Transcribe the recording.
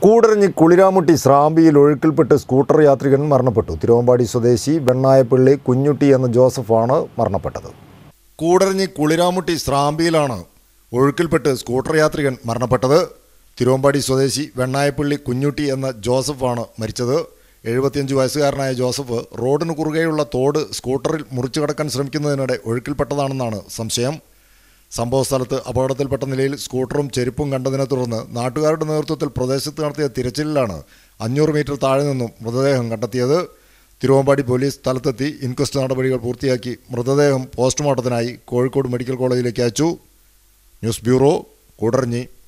Koodaranji കുളിരാമുട്ടി സ്രാമ്പിയിൽ ഒഴുക്കിൽപ്പെട്ട് scooter യാത്രികൻ മരണപ്പെട്ടു തിരുവമ്പാടി സ്വദേശി വെണ്ണായപ്പള്ളി കുഞ്ഞുട്ടി എന്ന ജോസഫാണ് മരണപ്പെട്ടത് കൂടരഞ്ഞി കുളിരാമുട്ടി സ്രാമ്പിയിലാണ് ഒഴുക്കിൽപ്പെട്ട് സ്കൂട്ടർ യാത്രികൻ മരണപ്പെട്ടത് തിരുവമ്പാടി സ്വദേശി വെണ്ണായപ്പള്ളി കുഞ്ഞുട്ടി എന്ന ജോസഫാണ് മരിച്ചത് എഴുപത്തിയഞ്ച് വയസ്സുകാരനായ ജോസഫ് റോഡിന് കുറുകെയുള്ള തോട് സ്കൂട്ടറിൽ മുറിച്ചു കടക്കാൻ ശ്രമിക്കുന്നതിനിടെ ഒഴുക്കിൽപ്പെട്ടതാണെന്നാണ് സംശയം സംഭവസ്ഥലത്ത് അപകടത്തിൽപ്പെട്ട നിലയിൽ സ്കൂട്ടറും ചെരുപ്പും കണ്ടതിനെ തുടർന്ന് നാട്ടുകാരുടെ നേതൃത്വത്തിൽ പ്രദേശത്ത് നടത്തിയ തിരച്ചിലിലാണ് അഞ്ഞൂറ് മീറ്റർ താഴെ നിന്നും മൃതദേഹം കണ്ടെത്തിയത് തിരുവമ്പാടി പോലീസ് സ്ഥലത്തെത്തി ഇൻക്വസ്റ്റ് നടപടികൾ പൂർത്തിയാക്കി മൃതദേഹം പോസ്റ്റ്മോർട്ടത്തിനായി കോഴിക്കോട് മെഡിക്കൽ കോളേജിലേക്ക് അയച്ചു ന്യൂസ് ബ്യൂറോ കൂടരഞ്ഞി